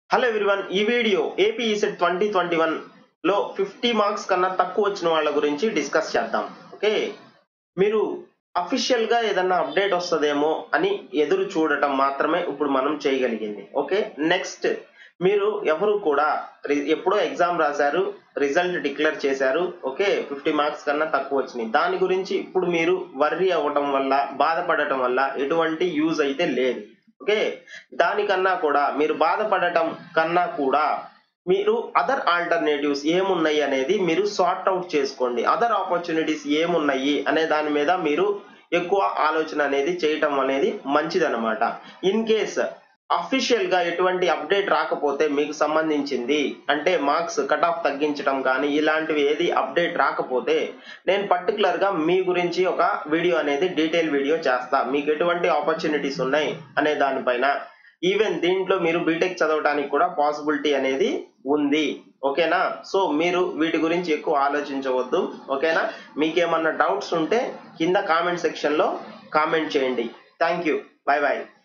hello everyone ఈ video AP ECET twenty twenty one లో fifty marks కన్నా తక్కువ వచ్చిన వాళ్ళ గురించి డిస్కస్ చేద్దాం ఓకే మీరు అఫీషియల్ గా ఏదన్నా అప్డేట్ వస్తుందేమో అని ఎదురు చూడటం మాత్రమే ఇప్పుడు మనం చేయగలిగింది ఓకే నెక్స్ట్ మీరు ఎవరు కూడా రి- ఎప్పుడో ఎగ్జామ్ రాశారు రిజల్ట్ డిక్లేర్ చేశారు ఓకే ఫిఫ్టీ మార్క్స్ కన్నా తక్కువ వచ్చినాయి దాని గురించి ఇప్పుడు మీరు వర్రీ అవ్వటం వల్ల బాధపడటం వల్ల ఎటువంటి యూజ్ అయితే లేదు ఓకే దానికన్నా కూడా మీరు బాధపడటం కన్నా కూడా మీరు అదర్ ఆల్టర్నేటివ్స్ ఏమున్నాయి అనేది మీరు సార్ట్ అవుట్ చేసుకోండి అదర్ ఆపర్చునిటీస్ ఏమున్నాయి అనే దాని మీద మీరు ఎక్కువ ఆలోచన అనేది చేయటం అనేది మంచిదన్నమాట ఇన్ కేస్ అఫీషియల్ గా ఎటువంటి అప్డేట్ రాకపోతే మీకు సంబంధించింది అంటే మార్క్స్ కట్ ఆఫ్ తగ్గించడం కానీ ఇలాంటివి ఏది అప్డేట్ రాకపోతే నేను పర్టికులర్ గా మీ గురించి ఒక వీడియో అనేది డీటెయిల్ వీడియో చేస్తా మీకు ఎటువంటి ఆపర్చునిటీస్ ఉన్నాయి అనే దానిపైన ఈవెన్ దీంట్లో మీరు బీటెక్ చదవడానికి కూడా పాసిబిలిటీ అనేది ఉంది ఓకేనా సో మీరు వీటి గురించి ఎక్కువ ఆలోచించవద్దు ఓకేనా మీకేమన్నా డౌట్స్ ఉంటే కింద కామెంట్ సెక్షన్ లో కామెంట్ చేయండి థ్యాంక్ యూ బాయ్ బాయ్